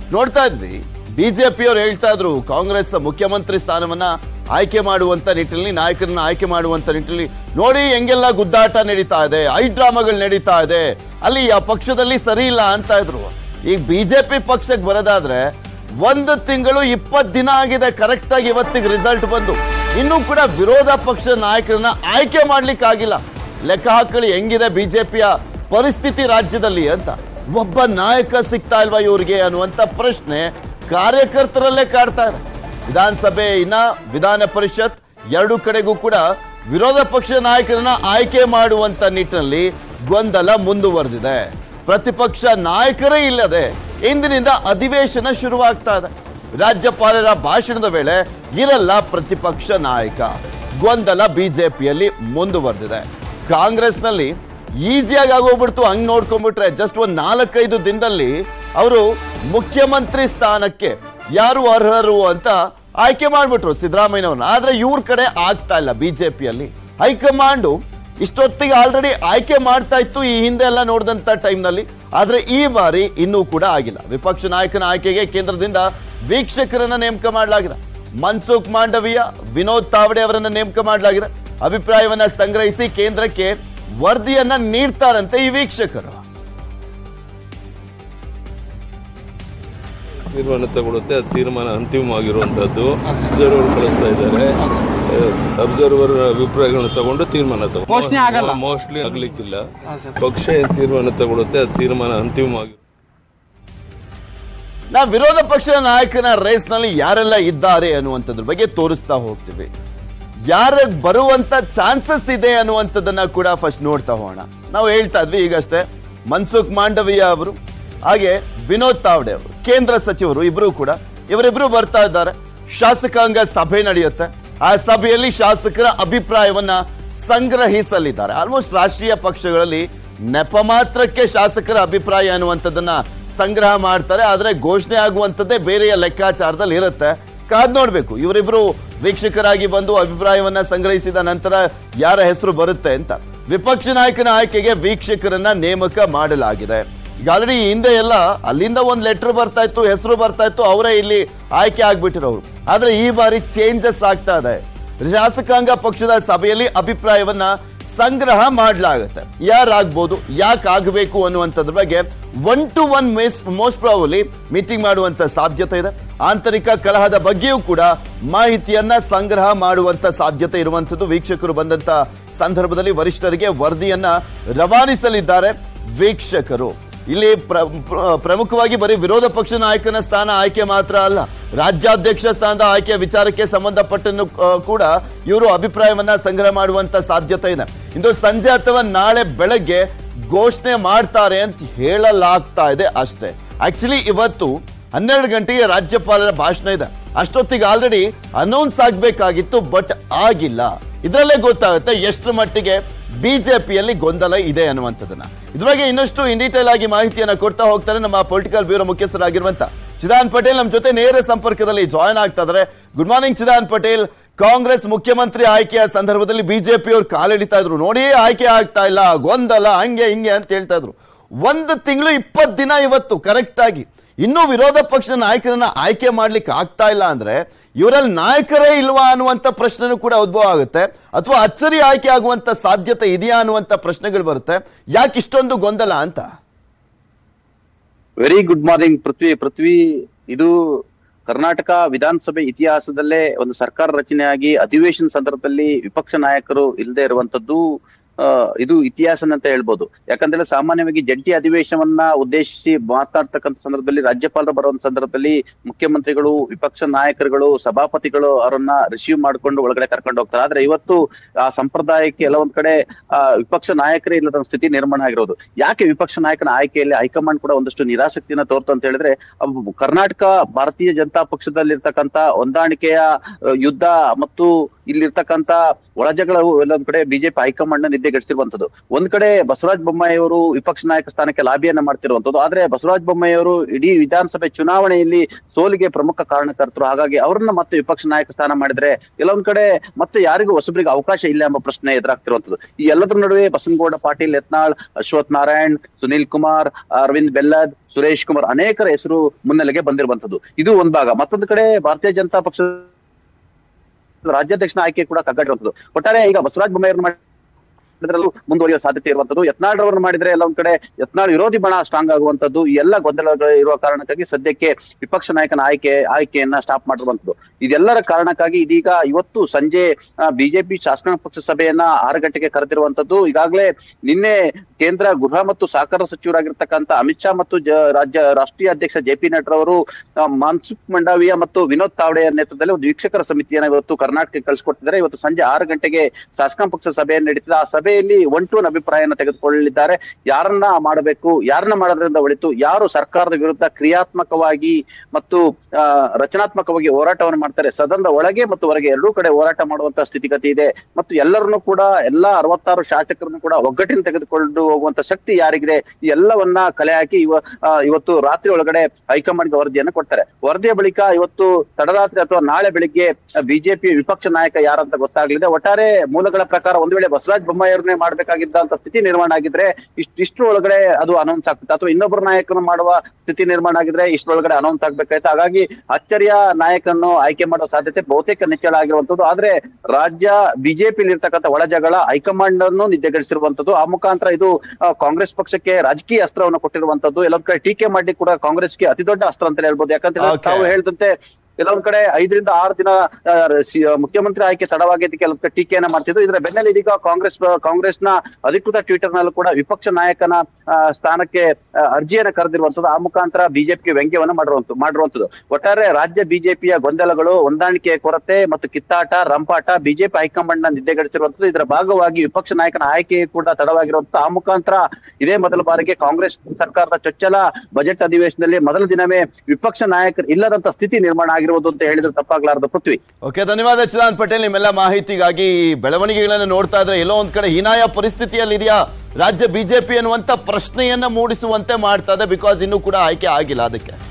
ನೋಡ್ತಾ ಇದ್ವಿ ಬಿಜೆಪಿಯವರು ಹೇಳ್ತಾ ಇದ್ರು ಕಾಂಗ್ರೆಸ್ ಮುಖ್ಯಮಂತ್ರಿ ಸ್ಥಾನವನ್ನ ಆಯ್ಕೆ ಮಾಡುವಂತ ನಿಟ್ಟಿನಲ್ಲಿ ನಾಯಕರನ್ನ ಆಯ್ಕೆ ಮಾಡುವಂತ ನಿಟ್ಟಿನಲ್ಲಿ ನೋಡಿ ಹೆಂಗೆಲ್ಲ ಗುದ್ದಾಟ ನಡೀತಾ ಇದೆ ಐ ಡ್ರಾಮಾಗಳು ನಡೀತಾ ಇದೆ ಅಲ್ಲಿ ಆ ಪಕ್ಷದಲ್ಲಿ ಸರಿ ಇಲ್ಲ ಅಂತ ಇದ್ರು ಈಗ ಬಿಜೆಪಿ ಪಕ್ಷಕ್ಕೆ ಬರೋದಾದ್ರೆ ಒಂದು ತಿಂಗಳು ಇಪ್ಪತ್ತು ದಿನ ಆಗಿದೆ ಕರೆಕ್ಟ್ ಆಗಿ ಇವತ್ತಿಗೆ ರಿಸಲ್ಟ್ ಬಂದು ಇನ್ನೂ ಕೂಡ ವಿರೋಧ ಪಕ್ಷ ನಾಯಕರನ್ನ ಆಯ್ಕೆ ಮಾಡ್ಲಿಕ್ಕೆ ಆಗಿಲ್ಲ ಲೆಕ್ಕ ಹಾಕಲಿ ಹೆಂಗಿದೆ ಬಿಜೆಪಿಯ ಪರಿಸ್ಥಿತಿ ರಾಜ್ಯದಲ್ಲಿ ಅಂತ ಒಬ್ಬ ನಾಯಕ ಸಿಗ್ತಾ ಇಲ್ವಾ ಇವ್ರಿಗೆ ಅನ್ನುವಂತ ಪ್ರಶ್ನೆ ಕಾರ್ಯಕರ್ತರಲ್ಲೇ ಕಾಡ್ತಾ ಇದೆ ವಿಧಾನಸಭೆ ಇನ್ನ ವಿಧಾನ ಪರಿಷತ್ ಎರಡು ಕಡೆಗೂ ಕೂಡ ವಿರೋಧ ಪಕ್ಷ ನಾಯಕರನ್ನ ಆಯ್ಕೆ ಮಾಡುವಂತ ನಿಟ್ಟಿನಲ್ಲಿ ಗೊಂದಲ ಮುಂದುವರೆದಿದೆ ಪ್ರತಿಪಕ್ಷ ನಾಯಕರೇ ಇಲ್ಲದೆ ಇಂದಿನಿಂದ ಅಧಿವೇಶನ ಶುರುವಾಗ್ತಾ ಇದೆ ರಾಜ್ಯಪಾಲರ ಭಾಷಣದ ವೇಳೆ ಇರಲ್ಲ ಪ್ರತಿಪಕ್ಷ ನಾಯಕ ಗೊಂದಲ ಬಿಜೆಪಿಯಲ್ಲಿ ಮುಂದುವರೆದಿದೆ ಕಾಂಗ್ರೆಸ್ನಲ್ಲಿ ಈಸಿಯಾಗಿ ಆಗೋಗ್ಬಿಡ್ತು ಹಂಗ್ ನೋಡ್ಕೊಂಡ್ಬಿಟ್ರೆ ಜಸ್ಟ್ ಒಂದ್ ನಾಲ್ಕೈದು ದಿನದಲ್ಲಿ ಅವರು ಮುಖ್ಯಮಂತ್ರಿ ಸ್ಥಾನಕ್ಕೆ ಯಾರು ಅರ್ಹರು ಅಂತ ಆಯ್ಕೆ ಮಾಡ್ಬಿಟ್ರು ಸಿದ್ದರಾಮಯ್ಯನವ್ರನ್ನ ಆದ್ರೆ ಇವ್ರ ಕಡೆ ಆಗ್ತಾ ಇಲ್ಲ ಬಿಜೆಪಿಯಲ್ಲಿ ಹೈಕಮಾಂಡು ಇಷ್ಟೊತ್ತಿಗೆ ಆಲ್ರೆಡಿ ಆಯ್ಕೆ ಮಾಡ್ತಾ ಇತ್ತು ಈ ಹಿಂದೆ ಎಲ್ಲ ನೋಡಿದಂತ ಟೈಮ್ನಲ್ಲಿ ಆದ್ರೆ ಈ ಬಾರಿ ಇನ್ನೂ ಕೂಡ ಆಗಿಲ್ಲ ವಿಪಕ್ಷ ನಾಯಕನ ಆಯ್ಕೆಗೆ ಕೇಂದ್ರದಿಂದ ವೀಕ್ಷಕರನ್ನ ನೇಮಕ ಮಾಡಲಾಗಿದೆ ಮನ್ಸುಖ್ ಮಾಂಡವಿಯ ವಿನೋದ್ ತಾವಡೆ ಅವರನ್ನ ನೇಮಕ ಮಾಡಲಾಗಿದೆ ಅಭಿಪ್ರಾಯವನ್ನ ಸಂಗ್ರಹಿಸಿ ಕೇಂದ್ರಕ್ಕೆ ವರದಿಯನ್ನ ನೀಡ್ತಾರಂತೆ ಈ ವೀಕ್ಷಕರು ತೀರ್ಮಾನ ತಗೊಳುತ್ತೆ ಅದು ತೀರ್ಮಾನ ಅಂತಿಮವಾಗಿರುವಂತದ್ದು ಅಬ್ಸರ್ವರ್ ಕಳಿಸ್ತಾ ಇದ್ದಾರೆ ಅಬ್ಸರ್ವರ್ ಅಭಿಪ್ರಾಯಗಳನ್ನ ತಗೊಂಡು ತೀರ್ಮಾನ ಘೋಷಣೆ ಆಗಲ್ಲ. ಮೋಸ್ಟ್ಲಿ ಆಗ್ಲಿಕ್ಕಿಲ್ಲ ಪಕ್ಷ ಏನ್ ತೀರ್ಮಾನ ತಗೊಳುತ್ತೆ ಅದು ತೀರ್ಮಾನ ಅಂತಿಮವಾಗಿ ನಾವು ವಿರೋಧ ಪಕ್ಷದ ನಾಯಕನ ರೇಸ್ ನಲ್ಲಿ ಯಾರೆಲ್ಲ ಇದ್ದಾರೆ ಅನ್ನುವಂಥದ್ರ ಬಗ್ಗೆ ತೋರಿಸ್ತಾ ಹೋಗ್ತೀವಿ ಯಾರ ಬರುವಂತ ಚಾನ್ಸಸ್ ಇದೆ ಅನ್ನುವಂಥದ್ದನ್ನ ಕೂಡ ಫಸ್ಟ್ ನೋಡ್ತಾ ಹೋಗೋಣ ನಾವು ಹೇಳ್ತಾ ಇದ್ವಿ ಈಗಷ್ಟೇ ಮನ್ಸುಖ್ ಮಾಂಡವಿಯ ಅವರು ಹಾಗೆ ವಿನೋದ್ ತಾವ್ಡೆ ಅವರು ಕೇಂದ್ರ ಸಚಿವರು ಇಬ್ರು ಕೂಡ ಇವರಿಬ್ರು ಬರ್ತಾ ಇದ್ದಾರೆ ಶಾಸಕಾಂಗ ಸಭೆ ನಡೆಯುತ್ತೆ ಆ ಸಭೆಯಲ್ಲಿ ಶಾಸಕರ ಅಭಿಪ್ರಾಯವನ್ನ ಸಂಗ್ರಹಿಸಲಿದ್ದಾರೆ ಆಲ್ಮೋಸ್ಟ್ ರಾಷ್ಟ್ರೀಯ ಪಕ್ಷಗಳಲ್ಲಿ ನೆಪ ಮಾತ್ರಕ್ಕೆ ಶಾಸಕರ ಅಭಿಪ್ರಾಯ ಅನ್ನುವಂಥದ್ದನ್ನ ಸಂಗ್ರಹ ಮಾಡ್ತಾರೆ ಆದ್ರೆ ಘೋಷಣೆ ಆಗುವಂಥದ್ದೇ ಬೇರೆಯ ಲೆಕ್ಕಾಚಾರದಲ್ಲಿ ಇರುತ್ತೆ ಕಾದ್ ನೋಡ್ಬೇಕು ಇವರಿಬ್ರು ವೀಕ್ಷಕರಾಗಿ ಬಂದು ಅಭಿಪ್ರಾಯವನ್ನ ಸಂಗ್ರಹಿಸಿದ ನಂತರ ಯಾರ ಹೆಸರು ಬರುತ್ತೆ ಅಂತ ವಿಪಕ್ಷ ನಾಯಕನ ಆಯ್ಕೆಗೆ ವೀಕ್ಷಕರನ್ನ ನೇಮಕ ಮಾಡಲಾಗಿದೆ ಈಗ ಆಲ್ರೆಡಿ ಹಿಂದೆ ಎಲ್ಲ ಅಲ್ಲಿಂದ ಒಂದ್ ಲೆಟರ್ ಬರ್ತಾ ಇತ್ತು ಹೆಸರು ಬರ್ತಾ ಇತ್ತು ಅವರೇ ಇಲ್ಲಿ ಆಯ್ಕೆ ಆಗ್ಬಿಟ್ಟಿರೋರು ಆದ್ರೆ ಈ ಬಾರಿ ಚೇಂಜಸ್ ಆಗ್ತಾ ಇದೆ ಶಾಸಕಾಂಗ ಪಕ್ಷದ ಸಭೆಯಲ್ಲಿ ಅಭಿಪ್ರಾಯವನ್ನ ಸಂಗ್ರಹ ಮಾಡಲಾಗುತ್ತೆ ಯಾರಾಗ್ಬೋದು ಯಾಕೆ ಆಗಬೇಕು ಅನ್ನುವಂಥದ್ರ ಬಗ್ಗೆ one two one most probably meeting ಮಾಡುವಂತ ಸಾಧ್ಯತೆ ಇದೆ ಆಂತರಿಕ ಕಲಹದ ಬಗ್ಗೆಯೂ ಕೂಡ ಮಾಹಿತಿಯನ್ನ ಸಂಗ್ರಹ ಮಾಡುವಂತ ಸಾಧ್ಯತೆ ಇರುವಂತದ್ದು ವೀಕ್ಷಕರು ಬಂದಂತ ಸಂದರ್ಭದಲ್ಲಿ ವರಿಷ್ಠರಿಗೆ ವರದಿಯನ್ನ ರವಾನಿಸಲಿದ್ದಾರೆ ವೀಕ್ಷಕರು ಇಲ್ಲಿ ಪ್ರ- ಪ್ರ- ಪ್ರಮುಖವಾಗಿ ಬರೀ ವಿರೋಧ ಪಕ್ಷ ನಾಯಕನ ಸ್ಥಾನ ಆಯ್ಕೆ ಮಾತ್ರ ಅಲ್ಲ ರಾಜ್ಯಾಧ್ಯಕ್ಷ ಸ್ಥಾನದ ಆಯ್ಕೆ ವಿಚಾರಕ್ಕೆ ಸಂಬಂಧಪಟ್ಟನ್ನು ಆ, ಕೂಡ ಇವರು ಅಭಿಪ್ರಾಯವನ್ನ ಸಂಗ್ರಹ ಮಾಡುವಂತ ಸಾಧ್ಯತೆ ಇದೆ ಇಂದು ಸಂಜೆ ಅಥವಾ ನಾಳೆ ಬೆಳಗ್ಗೆ ಘೋಷಣೆ ಮಾಡ್ತಾರೆ ಅಂತ ಹೇಳಲಾಗ್ತಾ ಇದೆ ಅಷ್ಟೇ ಆಕ್ಚುಲಿ ಇವತ್ತು ಹನ್ನೆರಡು ಗಂಟೆಗೆ ರಾಜ್ಯಪಾಲರ ಭಾಷಣ ಇದೆ ಅಷ್ಟೊತ್ತಿಗೆ ಆಲ್ರೆಡಿ ಅನೌನ್ಸ್ ಆಗ್ಬೇಕಾಗಿತ್ತು ಬಟ್ ಆಗಿಲ್ಲ ಇದರಲ್ಲೇ ಗೊತ್ತಾಗುತ್ತೆ ಎಷ್ಟು ಮಟ್ಟಿಗೆ ಬಿಜೆಪಿಯಲ್ಲಿ ಗೊಂದಲ ಇದೆ ಅನ್ನುವಂಥದ್ದನ್ನ ಇದ್ರ ಬಗ್ಗೆ ಇನ್ನಷ್ಟು ಇನ್ ಡೀಟೇಲ್ ಆಗಿ ಮಾಹಿತಿಯನ್ನ ಕೊಡ್ತಾ ಹೋಗ್ತಾರೆ ನಮ್ಮ ಪೊಲಿಟಿಕಲ್ ಬ್ಯೂರೋ ಮುಖ್ಯಸ್ಥರಾಗಿರುವಂತ ಚಿದಾನ್ ಪಟೇಲ್ ನಮ್ಮ ಜೊತೆ ನೇರ ಸಂಪರ್ಕದಲ್ಲಿ ಜಾಯ್ನ್ ಆಗ್ತಾ ಇದ್ದಾರೆ ಗುಡ್ ಮಾರ್ನಿಂಗ್ ಚಿದಾನ್ ಪಟೇಲ್ ಕಾಂಗ್ರೆಸ್ ಮುಖ್ಯಮಂತ್ರಿ ಆಯ್ಕೆಯ ಸಂದರ್ಭದಲ್ಲಿ ಬಿಜೆಪಿ ಅವ್ರು ಕಾಲೆಳಿತಾ ಇದ್ರು ನೋಡಿ ಆಯ್ಕೆ ಆಗ್ತಾ ಇಲ್ಲ ಗೊಂದಲ ಹಂಗೆ ಹಿಂಗೆ ಅಂತ ಹೇಳ್ತಾ ಇದ್ರು ಒಂದು ತಿಂಗಳು ಇಪ್ಪತ್ತು ದಿನ ಇವತ್ತು ಕರೆಕ್ಟ್ ಆಗಿ ಇನ್ನೂ ವಿರೋಧ ಪಕ್ಷದ ನಾಯಕರನ್ನ ಆಯ್ಕೆ ಮಾಡ್ಲಿಕ್ಕೆ ಆಗ್ತಾ ಇಲ್ಲ ಅಂದ್ರೆ ಇವರಲ್ಲಿ ನಾಯಕರೇ ಇಲ್ವಾ ಅನ್ನುವಂತ ಪ್ರಶ್ನೆನೂ ಕೂಡ ಉದ್ಭವ ಆಗುತ್ತೆ ಅಥವಾ ಅಚ್ಚರಿ ಆಯ್ಕೆ ಆಗುವಂತ ಸಾಧ್ಯತೆ ಇದೆಯಾ ಅನ್ನುವಂತ ಪ್ರಶ್ನೆಗಳು ಬರುತ್ತೆ ಯಾಕೆ ಇಷ್ಟೊಂದು ಗೊಂದಲ ಅಂತ very good morning Prithvi Prithvi ಇದು ಕರ್ನಾಟಕ ವಿಧಾನಸಭೆ ಇತಿಹಾಸದಲ್ಲೇ ಒಂದು ಸರ್ಕಾರ ರಚನೆಯಾಗಿ ಅಧಿವೇಶನ ಸಂದರ್ಭದಲ್ಲಿ ವಿಪಕ್ಷ ನಾಯಕರು ಇಲ್ಲದೆ ಇರುವಂತದ್ದು ಆ, ಇದು ಇತಿಹಾಸನ ಅಂತ ಹೇಳ್ಬೋದು ಯಾಕಂದ್ರೆ ಸಾಮಾನ್ಯವಾಗಿ ಜಂಟಿ ಅಧಿವೇಶನವನ್ನ ಉದ್ದೇಶಿಸಿ ಮಾತನಾಡ್ತಕ್ಕಂಥ ಸಂದರ್ಭದಲ್ಲಿ ರಾಜ್ಯಪಾಲರು ಬರುವಂತ ಸಂದರ್ಭದಲ್ಲಿ ಮುಖ್ಯಮಂತ್ರಿಗಳು ವಿಪಕ್ಷ ನಾಯಕರುಗಳು ಸಭಾಪತಿಗಳು ಅವರನ್ನ ರಿಸೀವ್ ಮಾಡ್ಕೊಂಡು ಒಳಗಡೆ ಕರ್ಕೊಂಡು ಹೋಗ್ತಾರೆ ಆದ್ರೆ ಇವತ್ತು ಆ ಸಂಪ್ರದಾಯಕ್ಕೆ ಕೆಲವೊಂದ್ ಕಡೆ ಆ ವಿಪಕ್ಷ ನಾಯಕರೇ ಇಲ್ಲದ ಸ್ಥಿತಿ ನಿರ್ಮಾಣ ಆಗಿರೋದು ಯಾಕೆ ವಿಪಕ್ಷ ನಾಯಕನ ಆಯ್ಕೆಯಲ್ಲಿ ಹೈಕಮಾಂಡ್ ಕೂಡ ಒಂದಷ್ಟು ನಿರಾಸಕ್ತಿಯನ್ನ ತೋರ್ತು ಅಂತ ಹೇಳಿದ್ರೆ ಅವ್ ಕರ್ನಾಟಕ ಭಾರತೀಯ ಜನತಾ ಪಕ್ಷದಲ್ಲಿರ್ತಕ್ಕಂಥ ಹೊಂದಾಣಿಕೆಯ ಆ, ಯುದ್ಧ ಮತ್ತು ಇಲ್ಲಿರ್ತಕ್ಕಂತ ಒಳಜಗಳು ಎಲ್ಲೊಂದ್ ಕಡೆ ಬಿಜೆಪಿ ಹೈಕಮಾಂಡ್ ನ ನಿದ್ದೆಗೆಡಿಸಿರುವಂತದ್ದು ಒಂದ್ ಕಡೆ ಬಸವರಾಜ ಬೊಮ್ಮಾಯಿ ಅವರು ವಿಪಕ್ಷ ನಾಯಕ ಸ್ಥಾನಕ್ಕೆ ಲಾಬಿಯನ್ನ ಮಾಡ್ತಿರುವಂತದ್ದು ಆದ್ರೆ ಬಸವರಾಜ ಬೊಮ್ಮಾಯಿ ಅವರು ಇಡೀ ವಿಧಾನಸಭೆ ಚುನಾವಣೆಯಲ್ಲಿ ಸೋಲಿಗೆ ಪ್ರಮುಖ ಕಾರಣಕರ್ತರು ಹಾಗಾಗಿ ಅವರನ್ನ ಮತ್ತೆ ವಿಪಕ್ಷ ನಾಯಕ ಸ್ಥಾನ ಮಾಡಿದ್ರೆ ಕೆಲವೊಂದ್ ಕಡೆ ಮತ್ತೆ ಯಾರಿಗೂ ಹೊಸಬರಿಗೆ ಅವಕಾಶ ಇಲ್ಲ ಎಂಬ ಪ್ರಶ್ನೆ ಎದುರಾಗ್ತಿರುವಂತದ್ದು ಈ ಎಲ್ಲದರ ನಡುವೆ ಬಸನಗೌಡ ಪಾಟೀಲ್ ಯತ್ನಾಳ್ ಅಶ್ವಥ್ ನಾರಾಯಣ್ ಸುನಿಲ್ ಕುಮಾರ್ ಅರವಿಂದ್ ಬೆಲ್ಲದ್ ಸುರೇಶ್ ಕುಮಾರ್ ಅನೇಕರ ಹೆಸರು ಮುನ್ನೆಲೆಗೆ ಬಂದಿರುವಂತದ್ದು ಇದು ಒಂದ್ ಭಾಗ ಮತ್ತೊಂದು ಕಡೆ ಭಾರತೀಯ ಜನತಾ ಪಕ್ಷ ರಾಜ್ಯಾಧ್ಯಕ್ಷನ ಆಯ್ಕೆ ಕೂಡ ಕಗ್ಗಟ್ಟಿರುವಂತದ್ದು ಒಟ್ಟಾರೆ ಈಗ ಬಸವರಾಜ ಬೊಮ್ಮಾಯಿ ಮಾಡಿದ್ರಲ್ಲೂ ಮುಂದುವರಿಯುವ ಸಾಧ್ಯತೆ ಇರುವಂತದ್ದು ಯತ್ನಾಳ್ ರವರನ್ನು ಮಾಡಿದ್ರೆ ಎಲ್ಲ ಒಂದ್ ಕಡೆ ಯತ್ನಾಳ್ ವಿರೋಧಿ ಬಣ ಸ್ಟ್ರಾಂಗ್ ಆಗುವಂತದ್ದು ಈ ಎಲ್ಲ ಗೊಂದಲಗಳು ಇರುವ ಕಾರಣಕ್ಕಾಗಿ ಸದ್ಯಕ್ಕೆ ವಿಪಕ್ಷ ನಾಯಕನ ಆಯ್ಕೆ ಆಯ್ಕೆಯನ್ನ ಸ್ಟಾಪ್ ಮಾಡಿರುವಂತದ್ದು ಇದೆಲ್ಲರ ಕಾರಣಕ್ಕಾಗಿ ಇದೀಗ ಇವತ್ತು ಸಂಜೆ ಬಿಜೆಪಿ ಶಾಸಕಾಂಗ ಪಕ್ಷ ಸಭೆಯನ್ನ ಆರು ಗಂಟೆಗೆ ಕರೆದಿರುವಂತದ್ದು ಈಗಾಗಲೇ ನಿನ್ನೆ ಕೇಂದ್ರ ಗೃಹ ಮತ್ತು ಸಹಕಾರ ಸಚಿವರಾಗಿರ್ತಕ್ಕಂಥ ಅಮಿತ್ ಶಾ ಮತ್ತು ಜ- ರಾಜ್ಯ ರಾಷ್ಟ್ರೀಯ ಅಧ್ಯಕ್ಷ ಜೆ ಪಿ ನಡ್ರವರು ಆ, ಮನ್ಸುಖ್ ಮಂಡಾವಿಯಾ ಮತ್ತು ವಿನೋದ್ ತಾವಡೆ ನೇತೃತ್ವದಲ್ಲಿ ಒಂದು ವೀಕ್ಷಕರ ಸಮಿತಿಯನ್ನ ಇವತ್ತು ಕರ್ನಾಟಕಕ್ಕೆ ಕಳಿಸ್ಕೊಟ್ಟಿದ್ದಾರೆ ಇವತ್ತು ಸಂಜೆ ಆರು ಗಂಟೆಗೆ ಶಾಸಕಾಂಗ ಪಕ್ಷ ಸಭೆಯನ್ನು ನಡೀತಿದೆ ಆ ಸಭೆಯಲ್ಲಿ ಒನ್ ಟು ಅಭಿಪ್ರಾಯನ ತೆಗೆದುಕೊಳ್ಳಲಿದ್ದಾರೆ ಯಾರನ್ನ ಮಾಡಬೇಕು ಯಾರನ್ನ ಮಾಡೋದ್ರಿಂದ ಒಳಿತು ಯಾರು ಸರ್ಕಾರದ ವಿರುದ್ಧ ಕ್ರಿಯಾತ್ಮಕವಾಗಿ ಮತ್ತು ಆ, ರಚನಾತ್ಮಕವಾಗಿ ಹೋರಾಟವನ್ನು ಮಾಡ್ತಾರೆ ಸದನದ ಒಳಗೆ ಮತ್ತು ಹೊರಗೆ ಎರಡೂ ಕಡೆ ಹೋರಾಟ ಮಾಡುವಂತ ಸ್ಥಿತಿಗತಿ ಇದೆ ಮತ್ತು ಎಲ್ಲರನ್ನು ಕೂಡ ಎಲ್ಲಾ ಅರವತ್ತಾರು ಶಾಸಕರನ್ನು ಕೂಡ ಒಗ್ಗಟ್ಟಿನ ತೆಗೆದುಕೊಂಡು ಹೋಗುವಂತ ಶಕ್ತಿ ಯಾರಿಗಿದೆ ಈ ಎಲ್ಲವನ್ನ ಕಲೆ ಹಾಕಿ ಇವ ಆ, ಇವತ್ತು ರಾತ್ರಿ ಒಳಗಡೆ ಹೈಕಮಾಂಡ್ಗೆ ವರದಿಯನ್ನು ಕೊಡ್ತಾರೆ ವರದಿಯ ಬಳಿಕ ಇವತ್ತು ತಡರಾತ್ರಿ ಅಥವಾ ನಾಳೆ ಬೆಳಿಗ್ಗೆ ಬಿಜೆಪಿ ವಿಪಕ್ಷ ನಾಯಕ ಯಾರಂತ ಗೊತ್ತಾಗ್ಲಿದೆ ಒಟ್ಟಾರೆ ಮೂಲಗಳ ಪ್ರಕಾರ ಒಂದು ವೇಳೆ ಬಸವರಾಜ ಬೊಮ್ಮಾಯಿ ಅವ್ರನ್ನೇ ಮಾಡ್ಬೇಕಾಗಿದ್ದಂತ ಸ್ಥಿತಿ ನಿರ್ಮಾಣ ಆಗಿದ್ರೆ ಇಷ್ಟ ಇಷ್ಟ್ರ ಒಳಗಡೆ ಅದು ಅನೌನ್ಸ್ ಆಗ್ತಿತ್ತು ಅಥವಾ ಇನ್ನೊಬ್ಬರ ನಾಯಕನ ಮಾಡುವ ಸ್ಥಿತಿ ನಿರ್ಮಾಣ ಆಗಿದ್ರೆ ಇಷ್ಟರೊಳಗಡೆ ಅನೌನ್ಸ್ ಆಗ್ಬೇಕಾಯ್ತು ಹಾಗಾಗಿ ಅಚ್ಚರಿಯ ನಾಯಕನ್ನು ಆಯ್ಕೆ ಮಾಡುವ ಸಾಧ್ಯತೆ ಬಹುತೇಕ ನಿಚ್ಚಳ ಆಗಿರುವಂತದ್ದು ಆದ್ರೆ ರಾಜ್ಯ ಬಿಜೆಪಿ ಇರ್ತಕ್ಕಂಥ ಒಳಜಗಳ ಹೈಕಮಾಂಡ್ ಅನ್ನು ನಿದ್ದೆಗೆಡಿಸಿರುವಂತದ್ದು ಆ ಮುಖಾಂತರ ಇದು ಆ, ಕಾಂಗ್ರೆಸ್ ಪಕ್ಷಕ್ಕೆ ರಾಜಕೀಯ ಅಸ್ತ್ರವನ್ನು ಕೊಟ್ಟಿರುವಂತದ್ದು ಎಲ್ಲೊಂದ್ ಕಡೆ ಟೀಕೆ ಮಾಡಿ ಕೂಡ ಕಾಂಗ್ರೆಸ್ಗೆ ಅತಿ ದೊಡ್ಡ ಅಸ್ತ್ರ ಅಂತ ಹೇಳ್ಬೋದು ಯಾಕಂತ ಹೇಳಿದ್ರೆ Okay. ತಾವು ಹೇಳ್ದಂತೆ ಕೆಲವೊಂದ್ ಕಡೆ ಐದರಿಂದ ಆರು ದಿನ ಆ, ಸಿ- ಮುಖ್ಯಮಂತ್ರಿ ಆಯ್ಕೆ ತಡವಾಗೈತಿ ಕೆಲವೊಂದ್ ಕಡೆ ಟೀಕೆಯನ್ನ ಮಾಡ್ತಿದ್ರು ಇದರ ಬೆನ್ನಲ್ಲಿ ಇದೀಗ ಕಾಂಗ್ರೆಸ್ ಕಾಂಗ್ರೆಸ್ನ ಅಧಿಕೃತ ಟ್ವಿಟರ್ ನಲ್ಲೂ ಕೂಡ ವಿಪಕ್ಷ ನಾಯಕನ ಆ, ಸ್ಥಾನಕ್ಕೆ ಆ, ಅರ್ಜಿಯನ್ನ ಕರೆದಿರುವಂತದ್ದು ಆ ಮುಖಾಂತರ ಬಿಜೆಪಿಗೆ ವ್ಯಂಗ್ಯವನ್ನ ಮಾಡಿರುವಂತ ಮಾಡಿರುವಂತದ್ದು ಒಟ್ಟಾರೆ ರಾಜ್ಯ ಬಿಜೆಪಿಯ ಗೊಂದಲಗಳು ಹೊಂದಾಣಿಕೆ ಕೊರತೆ ಮತ್ತು ಕಿತ್ತಾಟ ರಂಪಾಟ ಬಿಜೆಪಿ ಹೈಕಮಾಂಡ್ ನ ನಿದ್ದೆಗೆಡಿಸಿರುವಂತದ್ದು ಇದರ ಭಾಗವಾಗಿ ವಿಪಕ್ಷ ನಾಯಕನ ಆಯ್ಕೆ ಕೂಡ ತಡವಾಗಿರುವಂತ ಆ ಮುಖಾಂತರ ಇದೇ ಮೊದಲ ಬಾರಿಗೆ ಕಾಂಗ್ರೆಸ್ ಸರ್ಕಾರದ ಚೊಚ್ಚಲ ಬಜೆಟ್ ಅಧಿವೇಶನದಲ್ಲಿ ಮೊದಲ ದಿನವೇ ವಿಪಕ್ಷ ನಾಯಕರು ಇಲ್ಲದಂತ ಸ್ಥಿತಿ ನಿರ್ಮಾಣ ಆಗಿರುವುದು ಅಂತ ಹೇಳಿದ್ರೆ ತಪ್ಪಾಗ್ಲಾರದು ಪೃಥ್ವಿ ಓಕೆ ಧನ್ಯವಾದ ಚಿದಾನ್ ಪಟೇಲ್ ನಿಮ್ಮೆಲ್ಲ ಮಾಹಿತಿಗಾಗಿ ಈ ಬೆಳವಣಿಗೆಗಳನ್ನು ನೋಡ್ತಾ ಇದ್ರೆ ಎಲ್ಲೋ ಒಂದ್ ಕಡೆ ಹೀನಾಯ ಪರಿಸ್ಥಿತಿಯಲ್ಲಿ ಇದೆಯಾ ರಾಜ್ಯ ಬಿಜೆಪಿ ಅನ್ನುವಂತ ಪ್ರಶ್ನೆಯನ್ನ ಮೂಡಿಸುವಂತೆ ಮಾಡ್ತಾ ಇದೆ ಬಿಕಾಸ್ ಇನ್ನೂ ಕೂಡ ಆಯ್ಕೆ ಆಗಿಲ್ಲ ಅದಕ್ಕೆ